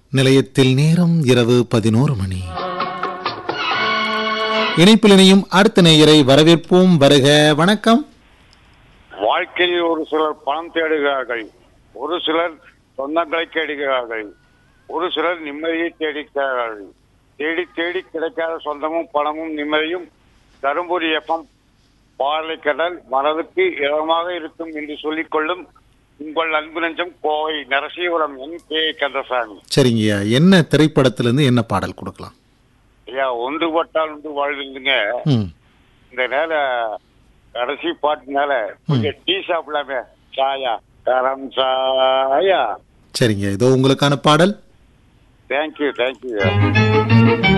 நிலையத்தில் நேரம் இரவு பதினோரு மணி இணைப்பில் இணையும் அடுத்த நேயரை வரவேற்போம் வருக வணக்கம் வாழ்க்கையில் ஒரு சிலர் பணம் தேடுகிறார்கள் ஒரு சிலர் சொந்தங்களை தேடுகிறார்கள் ஒரு சிலர் நிம்மதியை தேடிக்கிறார்கள் தேடி தேடி கிடைக்காத சொந்தமும் பணமும் நிம்மதியும் தருமபுரி எஃப்எம் பாலைக்கடல் மனதுக்கு இதமாக இருக்கும் என்று சொல்லிக்கொள்ளும் உங்கள் அன்பு நெஞ்சம் கோவை நரசீபுரம் என் கே கந்தசாமி சரிங்கய்யா என்ன திரைப்படத்திலிருந்து என்ன பாடல் கொடுக்கலாம் ஐயா ஒன்றுபட்டால் ஒன்று வாழ்ந்துங்க ம் இந்த நேர கடைசி பாட்டுனால கொஞ்சம் டீ சாப்பிடலாமே சாயா கரம் சாயா சரிங்க இதோ உங்களுக்கான பாடல் தேங்க்யூ தேங்க்யூ